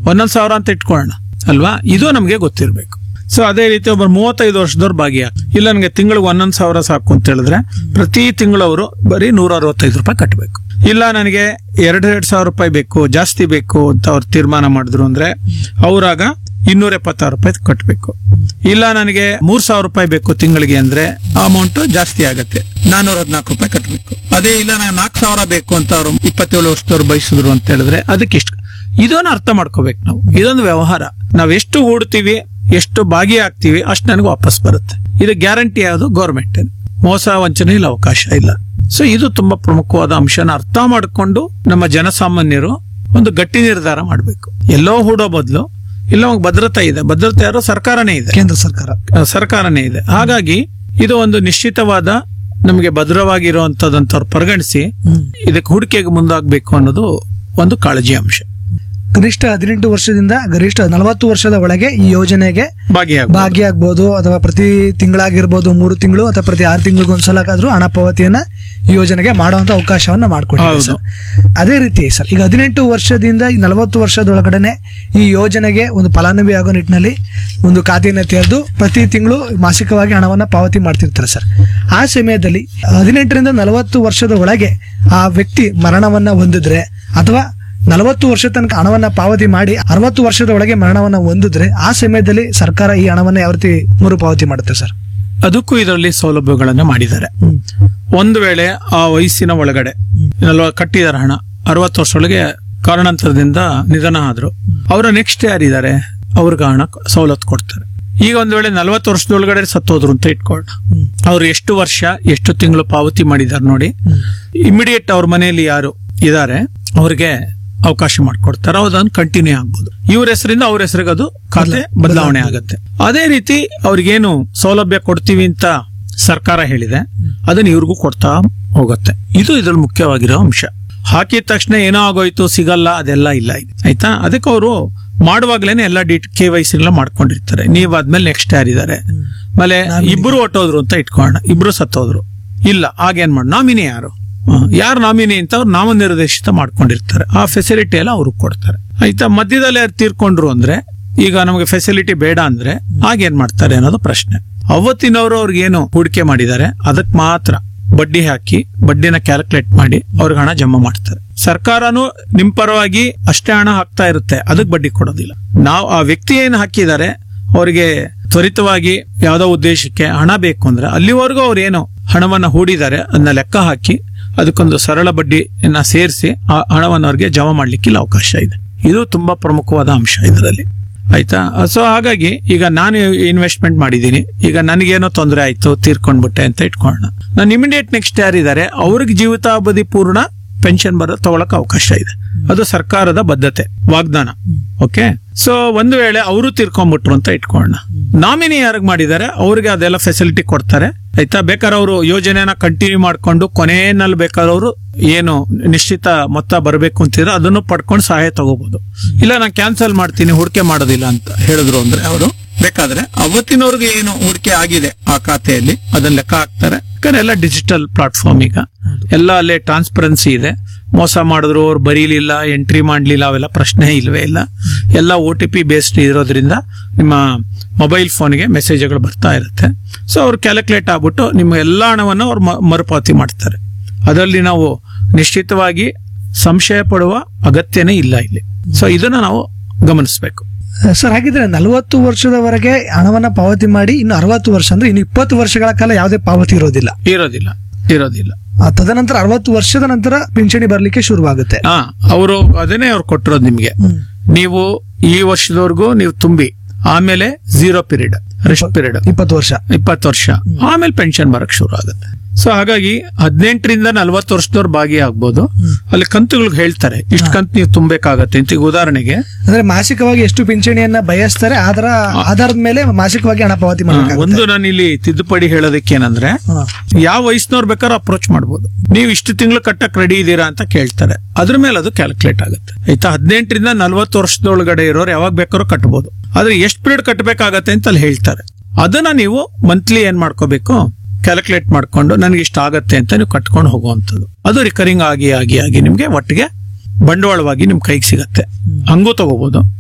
ಒಂದೊಂದ್ ಸಾವಿರ ಅಂತ ಇಟ್ಕೊಳ್ಳೋಣ ಅಲ್ವಾ ಇದು ನಮಗೆ ಗೊತ್ತಿರಬೇಕು ಸೊ ಅದೇ ರೀತಿ ಒಬ್ಬ ಮೂವತ್ತೈದು ವರ್ಷದವ್ರು ಭಾಗಿಯಾಗ ಇಲ್ಲ ನನಗೆ ತಿಂಗಳಿಗೆ ಒಂದೊಂದ್ ಸಾವಿರ ಸಾಕು ಅಂತ ಹೇಳಿದ್ರೆ ಪ್ರತಿ ತಿಂಗಳು ಅವರು ಬರೀ ನೂರ ಅರವತ್ತೈದು ರೂಪಾಯಿ ಕಟ್ಟಬೇಕು ಇಲ್ಲ ನನಗೆ ಎರಡ್ ಎರಡ್ ಸಾವಿರ ರೂಪಾಯಿ ಬೇಕು ಜಾಸ್ತಿ ಬೇಕು ಅಂತ ಅವ್ರು ತೀರ್ಮಾನ ಮಾಡಿದ್ರು ಅಂದ್ರೆ ಅವರಾಗ ಇನ್ನೂರ ಎಪ್ಪತ್ತಾರು ರೂಪಾಯಿ ಕಟ್ಟಬೇಕು ಇಲ್ಲ ನನಗೆ ಮೂರ್ ಸಾವಿರ ರೂಪಾಯಿ ಬೇಕು ತಿಂಗಳಿಗೆ ಅಂದ್ರೆ ಅಮೌಂಟ್ ಜಾಸ್ತಿ ಆಗತ್ತೆ ನಾನೂರ ಹದಿನಾಲ್ಕು ರೂಪಾಯಿ ಕಟ್ಟಬೇಕು ಅದೇ ಇಲ್ಲ ನಾನು ನಾಲ್ಕು ಸಾವಿರ ಬೇಕು ಅಂತ ಅವ್ರು ಇಪ್ಪತ್ತೇಳು ವರ್ಷದವ್ರು ಬಯಸಿದ್ರು ಅಂತ ಹೇಳಿದ್ರೆ ಅದಕ್ಕೆ ಇಷ್ಟು ಇದನ್ನ ಅರ್ಥ ಮಾಡ್ಕೋಬೇಕು ನಾವು ಇದೊಂದು ವ್ಯವಹಾರ ನಾವ್ ಎಷ್ಟು ಹೂಡ್ತೀವಿ ಎಷ್ಟು ಭಾಗಿಯಾಗ್ತೀವಿ ಅಷ್ಟು ನನಗೆ ವಾಪಸ್ ಬರುತ್ತೆ ಇದು ಗ್ಯಾರಂಟಿ ಯಾವುದು ಗೌರ್ಮೆಂಟ್ ಮೋಸ ವಂಚನೆ ಇಲ್ಲ ಅವಕಾಶ ಇಲ್ಲ ಸೊ ಇದು ತುಂಬಾ ಪ್ರಮುಖವಾದ ಅಂಶನ ಅರ್ಥ ಮಾಡಿಕೊಂಡು ನಮ್ಮ ಜನಸಾಮಾನ್ಯರು ಒಂದು ಗಟ್ಟಿ ನಿರ್ಧಾರ ಮಾಡಬೇಕು ಎಲ್ಲೋ ಹೂಡೋ ಬದಲು ಇಲ್ಲ ಒಂದು ಭದ್ರತೆ ಇದೆ ಭದ್ರತೆ ಯಾರೋ ಸರ್ಕಾರನೇ ಇದೆ ಕೇಂದ್ರ ಸರ್ಕಾರ ಆ, ಸರ್ಕಾರನೇ ಇದೆ ಹಾಗಾಗಿ ಇದು ಒಂದು ನಿಶ್ಚಿತವಾದ ನಮಗೆ ಭದ್ರವಾಗಿರುವಂತದಂತವ್ರು ಪರಿಗಣಿಸಿ ಇದಕ್ಕೆ ಹೂಡಿಕೆಗೆ ಮುಂದಾಗಬೇಕು ಅನ್ನೋದು ಒಂದು ಕಾಳಜಿ ಅಂಶ ಕನಿಷ್ಠ ಹದಿನೆಂಟು ವರ್ಷದಿಂದ ಗರಿಷ್ಠ ನಲವತ್ತು ವರ್ಷದ ಒಳಗೆ ಈ ಯೋಜನೆಗೆ ಭಾಗಿಯಾಗ ಭಾಗಿಯಾಗಬಹುದು ಅಥವಾ ಪ್ರತಿ ತಿಂಗಳಾಗಿರ್ಬೋದು ಮೂರು ತಿಂಗಳು ಅಥವಾ ಪ್ರತಿ ಆರು ತಿಂಗಳಿಗೆ ಒಂದ್ಸಲಕ್ಕಾದ್ರೂ ಹಣ ಪಾವತಿಯನ್ನ ಈ ಯೋಜನೆಗೆ ಮಾಡುವಂತ ಅವಕಾಶವನ್ನ ಮಾಡ್ಕೊಟ್ಟಿದೆ ಹೌದು. ಸರ್ ಅದೇ ರೀತಿ ಸರ್ ಈಗ ಹದಿನೆಂಟು ವರ್ಷದಿಂದ ಈ ನಲವತ್ತು ವರ್ಷದೊಳಗಡೆನೆ ಈ ಯೋಜನೆಗೆ ಒಂದು ಫಲಾನುಭವಿ ಆಗೋ ನಿಟ್ಟಿನಲ್ಲಿ ಒಂದು ಖಾತೆಯನ್ನು ತೆರೆದು ಪ್ರತಿ ತಿಂಗಳು ಮಾಸಿಕವಾಗಿ ಹಣವನ್ನ ಪಾವತಿ ಮಾಡ್ತಿರ್ತಾರೆ ಸರ್ ಆ ಸಮಯದಲ್ಲಿ ಹದಿನೆಂಟರಿಂದ ನಲವತ್ತು ವರ್ಷದ ಒಳಗೆ ಆ ವ್ಯಕ್ತಿ ಮರಣವನ್ನ ಹೊಂದಿದ್ರೆ ಅಥವಾ ನಲವತ್ತು ವರ್ಷ ತನಕ ಹಣವನ್ನ ಪಾವತಿ ಮಾಡಿ ಅರವತ್ತು ವರ್ಷದ ಒಳಗೆ ಮರಣವನ್ನ ಹೊಂದಿದ್ರೆ ಆ ಸಮಯದಲ್ಲಿ ಸರ್ಕಾರ ಈ ಹಣವನ್ನ ಯಾವ ರೀತಿ ಮರುಪಾವತಿ ಮಾಡುತ್ತೆ ಸರ್ ಅದಕ್ಕೂ ಇದರಲ್ಲಿ ಸೌಲಭ್ಯಗಳನ್ನು ಮಾಡಿದ್ದಾರೆ ಹ್ಮ್. ಒಂದು ವೇಳೆ ಆ ವಯಸ್ಸಿನ ಒಳಗಡೆ ನಲ್ವ ಕಟ್ಟಿದಾರೆ ಹಣ ಅರವತ್ತು ವರ್ಷದೊಳಗೆ ಕಾರಣಾಂತರದಿಂದ ನಿಧನ ಆದ್ರು ಅವರ ನೆಕ್ಸ್ಟ್ ಯಾರಿದ್ದಾರೆ ಅವ್ರಿಗೆ ಹಣ ಕ- ಸವಲತ್ತು ಕೊಡ್ತಾರೆ ಈಗ ಒಂದ್ ವೇಳೆ ನಲವತ್ತು ವರ್ಷದೊಳಗಡೆ ಸತ್ತೋದ್ರು ಅಂತ ಇಟ್ಕೊಳ್ಳೋಣ ಅವ್ರು ಎಷ್ಟು ವರ್ಷ ಎಷ್ಟು ತಿಂಗಳು ಪಾವತಿ ಮಾಡಿದಾರೆ ನೋಡಿ ಇಮಿಡಿಯೇಟ್ ಅವ್ರ ಮನೆಯಲ್ಲಿ ಯಾರು ಇದಾರೆ ಅವ್ರಿಗೆ ಅವಕಾಶ ಮಾಡಿಕೊಡ್ತಾರೆ ಅದನ್ನು ಕಂಟಿನ್ಯೂ ಆಗ್ಬೋದು ಇವ್ರ ಹೆಸರಿಂದ ಅವ್ರ ಹೆಸರಿಗೆ ಅದು ಖಾತೆ ಬದಲಾವಣೆ ಆಗುತ್ತೆ ಅದೇ ರೀತಿ ಅವ್ರಿಗೇನು ಸೌಲಭ್ಯ ಕೊಡ್ತೀವಿ ಅಂತ ಸರ್ಕಾರ ಹೇಳಿದೆ ಅದನ್ನ ಇವ್ರಿಗೂ ಕೊಡ್ತಾ ಹೋಗುತ್ತೆ ಇದು ಇದ್ರಲ್ಲಿ ಮುಖ್ಯವಾಗಿರೋ ಅಂಶ ಹಾಕಿದ ತಕ್ಷಣ ಏನೋ ಆಗೋಯ್ತು ಸಿಗಲ್ಲ ಅದೆಲ್ಲ ಇಲ್ಲ ಇದು. ಆಯ್ತಾ ಅದಕ್ಕೆ ಅವರು ಮಾಡುವಾಗ್ಲೇನೆ ಎಲ್ಲ ಡಿ ಕೆ ವೈ ಸಿ ಎಲ್ಲ ಮಾಡ್ಕೊಂಡಿರ್ತಾರೆ ನೀವ್ ಆದ್ಮೇಲೆ ನೆಕ್ಸ್ಟ್ ಯಾರಿದ್ದಾರೆ ಆಮೇಲೆ ಇಬ್ರು ಹೊಟ್ಟೋದ್ರು ಅಂತ ಇಟ್ಕೊಳ್ಳೋಣ ಇಬ್ರು ಸತ್ತೋದ್ರು ಇಲ್ಲ ಆಗೇನ್ ಮಾಡಿ ನಾಮಿನಿ ಯಾರು ಯಾರು ನಾಮಿನಿ ಅಂತ ಅವ್ರು ನಾಮನಿರ್ದೇಶಿತ ಮಾಡ್ಕೊಂಡಿರ್ತಾರೆ ಆ ಫೆಸಿಲಿಟಿ ಎಲ್ಲ ಅವ್ರಿಗೆ ಕೊಡ್ತಾರೆ ಆಯ್ತಾ ಮಧ್ಯದಲ್ಲಿ ಯಾರು ತೀರ್ಕೊಂಡ್ರು ಅಂದ್ರೆ ಈಗ ನಮಗೆ ಫೆಸಿಲಿಟಿ ಬೇಡ ಅಂದ್ರೆ ಆಗೇನ್ ಮಾಡ್ತಾರೆ ಅನ್ನೋದು ಪ್ರಶ್ನೆ ಅವತ್ತಿನವರು ಅವ್ರಿಗೇನು ಹೂಡಿಕೆ ಮಾಡಿದ್ದಾರೆ ಅದಕ್ಕೆ ಮಾತ್ರ ಬಡ್ಡಿ ಹಾಕಿ ಬಡ್ಡಿನ ಕ್ಯಾಲ್ಕುಲೇಟ್ ಮಾಡಿ ಅವ್ರಿಗೆ ಹಣ ಜಮಾ ಮಾಡ್ತಾರೆ ಸರ್ಕಾರನು ನಿಮ್ ಪರವಾಗಿ ಅಷ್ಟೇ ಹಣ ಹಾಕ್ತಾ ಇರುತ್ತೆ ಅದಕ್ಕೆ ಬಡ್ಡಿ ಕೊಡೋದಿಲ್ಲ ನಾವು ಆ ವ್ಯಕ್ತಿ ಏನು ಹಾಕಿದ್ದಾರೆ ಅವರಿಗೆ ತ್ವರಿತವಾಗಿ ಯಾವ್ದೋ ಉದ್ದೇಶಕ್ಕೆ ಹಣ ಬೇಕು ಅಂದ್ರೆ ಅಲ್ಲಿವರೆಗೂ ಅವ್ರು ಏನು ಹಣವನ್ನ ಹೂಡಿದ್ದಾರೆ ಅದನ್ನ ಲೆಕ್ಕ ಹಾಕಿ ಅದಕ್ಕೊಂದು ಸರಳ ಬಡ್ಡಿಯನ್ನ ಸೇರಿಸಿ ಆ ಹಣವನ್ನು ಅವ್ರಿಗೆ ಜಮಾ ಮಾಡ್ಲಿಕ್ಕಿಲ್ಲ ಅವಕಾಶ ಇದೆ ಇದು ತುಂಬಾ ಪ್ರಮುಖವಾದ ಅಂಶ ಇದರಲ್ಲಿ ಆಯ್ತಾ ಸೊ ಹಾಗಾಗಿ ಈಗ ನಾನು ಇನ್ವೆಸ್ಟ್ಮೆಂಟ್ ಮಾಡಿದ್ದೀನಿ ಈಗ ನನಗೇನೋ ತೊಂದರೆ ಆಯ್ತು ತೀರ್ಕೊಂಡ್ಬಿಟ್ಟೆ ಅಂತ ಇಟ್ಕೊಳ್ಳೋಣ ನಾನು ಇಮಿಡಿಯೇಟ್ ನೆಕ್ಸ್ಟ್ ಯಾರಿದ್ದಾರೆ ಅವ್ರಿಗೆ ಜೀವಿತಾವಧಿ ಪೂರ್ಣ ಪೆನ್ಷನ್ ಬರೋ ತಗೊಳಕ್ ಅವಕಾಶ ಇದೆ ಅದು ಸರ್ಕಾರದ ಬದ್ಧತೆ ವಾಗ್ದಾನ ಓಕೆ ಸೊ ಒಂದು ವೇಳೆ ಅವರು ತೀರ್ಕೊಂಡ್ಬಿಟ್ರು ಅಂತ ಇಟ್ಕೊಳ್ಳೋಣ ನಾಮಿನಿ ಯಾರಿಗೆ ಮಾಡಿದ್ದಾರೆ ಅವ್ರಿಗೆ ಅದೆಲ್ಲ ಫೆಸಿಲಿಟಿ ಕೊಡ್ತಾರೆ ಆಯ್ತಾ ಬೇಕಾದ್ರೆ ಅವರು ಯೋಜನೆನ ಕಂಟಿನ್ಯೂ ಮಾಡ್ಕೊಂಡು ಕೊನೆಯಲ್ಲಿ ಬೇಕಾದ್ರೆ ಅವರು ಏನು ನಿಶ್ಚಿತ ಮೊತ್ತ ಬರಬೇಕು ಅಂತಿದ್ರೆ ಅದನ್ನು ಪಡ್ಕೊಂಡು ಸಹಾಯ ತಗೋಬಹುದು ಇಲ್ಲ ನಾನು ಕ್ಯಾನ್ಸಲ್ ಮಾಡ್ತೀನಿ ಹೂಡಿಕೆ ಮಾಡೋದಿಲ್ಲ ಅಂತ ಹೇಳಿದ್ರು ಅಂದ್ರೆ ಅವರು ಬೇಕಾದ್ರೆ ಅವತ್ತಿನವ್ರಿಗೆ ಏನು ಹೂಡಿಕೆ ಆಗಿದೆ ಆ ಖಾತೆಯಲ್ಲಿ ಅದನ್ನ ಲೆಕ್ಕ ಹಾಕ್ತಾರೆ ಯಾಕಂದ್ರೆ ಎಲ್ಲ ಡಿಜಿಟಲ್ ಪ್ಲಾಟ್ಫಾರ್ಮ್ ಈಗ ಎಲ್ಲ ಅಲ್ಲೇ ಟ್ರಾನ್ಸ್ಪರೆನ್ಸಿ ಇದೆ ಮೋಸ ಮಾಡಿದ್ರು ಅವ್ರು ಬರೀಲಿಲ್ಲ ಎಂಟ್ರಿ ಮಾಡ್ಲಿಲ್ಲ ಅವೆಲ್ಲ ಪ್ರಶ್ನೆ ಇಲ್ವೇ ಇಲ್ಲ ಎಲ್ಲ ಒ ಟಿ ಪಿ ಬೇಸ್ಡ್ ಇರೋದ್ರಿಂದ ನಿಮ್ಮ ಮೊಬೈಲ್ ಫೋನ್ಗೆ ಮೆಸೇಜ್ಗಳು ಬರ್ತಾ ಇರುತ್ತೆ ಸೊ ಅವ್ರು ಕ್ಯಾಲ್ಕುಲೇಟ್ ಆಗ್ಬಿಟ್ಟು ನಿಮ್ಮ ಎಲ್ಲ ಹಣವನ್ನು ಅವ್ರು ಮ- ಮರುಪಾವತಿ ಮಾಡ್ತಾರೆ ಅದರಲ್ಲಿ ನಾವು ನಿಶ್ಚಿತವಾಗಿ ಸಂಶಯ ಪಡುವ ಅಗತ್ಯನೇ ಇಲ್ಲ ಇಲ್ಲಿ ಸೊ ಇದನ್ನ ನಾವು ಗಮನಿಸಬೇಕು ಸರ್ ಹಾಗಿದ್ರೆ ನಲವತ್ತು ವರ್ಷದವರೆಗೆ ಹಣವನ್ನ ಪಾವತಿ ಮಾಡಿ ಇನ್ನು ಅರವತ್ತು ವರ್ಷ ಅಂದ್ರೆ ಇನ್ನು ಇಪ್ಪತ್ತು ವರ್ಷಗಳ ಕಾಲ ಯಾವುದೇ ಪಾವತಿ ಇರೋದಿಲ್ಲ ಇರೋದಿಲ್ಲ ಇರೋದಿಲ್ಲ ಆ ತದನಂತರ ಅರವತ್ತು ವರ್ಷದ ನಂತರ ಪಿಂಚಣಿ ಬರ್ಲಿಕ್ಕೆ ಶುರುವಾಗುತ್ತೆ ಹಾ ಅವರು ಅದನ್ನೇ ಅವ್ರು ಕೊಟ್ಟಿರೋದು ನಿಮ್ಗೆ ನೀವು ಈ ವರ್ಷದವರೆಗೂ ನೀವು ತುಂಬಿ ಆಮೇಲೆ ಝೀರೋ ಪೀರಿಯಡ್ ರೆಸ್ಟ್ ಪೀರಿಯಡ್ ಇಪ್ಪತ್ತು ವರ್ಷ ಇಪ್ಪತ್ತು ವರ್ಷ ಆಮೇಲೆ ಪೆನ್ಷನ್ ಬರಕ್ ಶುರು ಆಗುತ್ತೆ ಸೊ ಹಾಗಾಗಿ ಹದಿನೆಂಟರಿಂದ ನಲವತ್ತು ವರ್ಷದವ್ರು ಭಾಗಿಯಾಗ್ಬೋದು ಅಲ್ಲಿ ಕಂತುಗಳಿಗೆ ಹೇಳ್ತಾರೆ ಇಷ್ಟು ಕಂತು ನೀವು ತುಂಬಬೇಕಾಗತ್ತೆ ಅಂತ ಈಗ ಉದಾಹರಣೆಗೆ ಅಂದ್ರೆ ಮಾಸಿಕವಾಗಿ ಎಷ್ಟು ಪಿಂಚಣಿಯನ್ನ ಬಯಸ್ತಾರೆ ಅದರ ಆಧಾರದ ಮೇಲೆ ಮಾಸಿಕವಾಗಿ ಹಣ ಪಾವತಿ ಆ, ಮಾಡಬೇಕಾಗುತ್ತೆ ಒಂದು ನಾನು ಇಲ್ಲಿ ತಿದ್ದುಪಡಿ ಹೇಳೋದಕ್ಕೆ ಏನಂದ್ರೆ ಹಾ. ಯಾವ ವಯಸ್ಸಿನವ್ರು ಬೇಕಾದ್ರೂ ಅಪ್ರೋಚ್ ಮಾಡ್ಬೋದು ನೀವು ಇಷ್ಟು ತಿಂಗಳು ಕಟ್ಟಕ್ ರೆಡಿ ಇದ್ದೀರಾ ಅಂತ ಕೇಳ್ತಾರೆ ಅದ್ರ ಮೇಲೆ ಅದು ಕ್ಯಾಲ್ಕುಲೇಟ್ ಆಗುತ್ತೆ ಆಯ್ತಾ ಹದಿನೆಂಟರಿಂದ ನಲ್ವತ್ತು ವರ್ಷದೊಳಗಡೆ ಇರೋರು ಯಾವಾಗ ಬೇಕಾದ್ರೂ ಕಟ್ಬೋದು ಆದ್ರೆ ಎಷ್ಟು ಪೀರಿಯಡ್ ಕಟ್ಟಬೇಕಾಗತ್ತೆ ಅಂತ ಅಲ್ಲಿ ಹೇಳ್ತಾರೆ ಅದನ್ನ ನೀವು ಮಂತ್ಲಿ ಏನ್ ಮಾಡ್ಕೋಬೇಕು ಕ್ಯಾಲ್ಕುಲೇಟ್ ಮಾಡ್ಕೊಂಡು ನನಗೆ ಇಷ್ಟ ಆಗತ್ತೆ ಅಂತ ನೀವು ಕಟ್ಕೊಂಡು ಹೋಗುವಂಥದ್ದು ಅದು ರಿಕರಿಂಗ್ ಆಗಿ ಆಗಿ ಆಗಿ ನಿಮ್ಗೆ ಒಟ್ಟಿಗೆ ಬಂಡವಾಳವಾಗಿ ನಿಮ್ ಕೈಗೆ ಸಿಗತ್ತೆ ಹಂಗೂ ತಗೋಬಹುದು